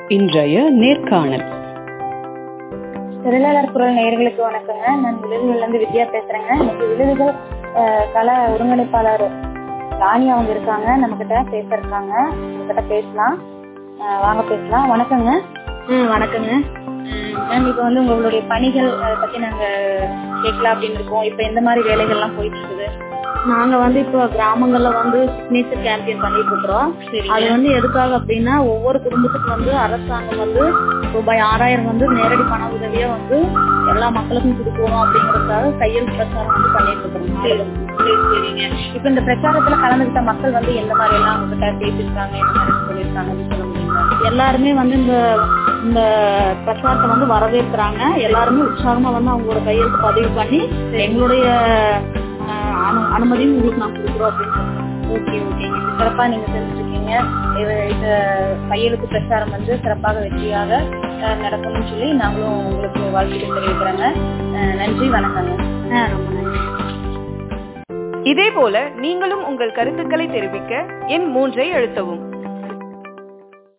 இன்றைய நேர்காணல் தொழிலாளர் குரல் நேயர்களுக்கு வணக்கங்க நான் விழுதுகள்ல இருந்து வித்யா பேசுறேங்க இன்னைக்கு விழுதுகள் அஹ், கள ஒருங்கிணைப்பாளர் ராணி அவங்க இருக்காங்க நம்ம கிட்ட பேச இருக்காங்க நம்ம கிட்ட பேசலாம் அஹ், வாங்க பேசலாம் வணக்கங்க ம் வணக்கங்க மேம் இப்போ வந்து உங்களுடைய பணிகள் அதை பத்தி நாங்க கேட்கலாம் அப்படின்னு இருக்கோம் இப்போ எந்த மாதிரி வேலைகள்லாம் போயிட்டு இருக்குது நாங்க வந்து இப்போ கிராமங்கள்ல வந்து சிக்னேச்சர் கேம்பெயின் பண்ணிட்டு இருக்கிறோம் அது வந்து எதுக்காக அப்படின்னா ஒவ்வொரு குடும்பத்துக்கு வந்து அரசாங்கம் வந்து ரூபாய் ஆறாயிரம் வந்து நேரடி பண உதவியா வந்து எல்லா மக்களுக்கும் கொடுக்கணும் அப்படிங்கறதுக்காக கையெழு பிரச்சாரம் வந்து பண்ணிட்டு இருக்கிறோம் சரி சரிங்க இப்போ இந்த பிரச்சாரத்துல கலந்துக்கிட்ட மக்கள் வந்து எந்த மாதிரி எல்லாம் உங்ககிட்ட பேசியிருக்காங்க எந்த மாதிரி சொல்லியிருக்காங்க அப்படின்னு சொல்ல முடியுங்களா எல்லாருமே வந்து இந்த இந்த பிரச்சாரத்தை வந்து வரவேற்கிறாங்க எல்லாருமே உற்சாகமா வந்து அவங்களோட கையெழுத்து பதிவு பண்ணி எங்களுடைய ஆஹ், அனு- அனுமதியும் உங்களுக்கு நான் கொடுக்குறோம் அப்படின்னு சொல்றாங்க. ஓகே ஓகேங்க இது சிறப்பா நீங்க செஞ்சுருக்கீங்க இது இந்த கையெழுத்து பிரச்சாரம் வந்து சிறப்பாக வெற்றியாக அஹ், நடக்கணும்னு சொல்லி நாங்களும் உங்களுக்கு வாழ்த்துக்கள் தெரிவிக்கிறோங்க அஹ், நன்றி வணக்கங்க ஆஹ், ரொம்ப நன்றி இதேபோல நீங்களும் உங்கள் கருத்துக்களை தெரிவிக்க எண் மூன்றை அழுத்தவும்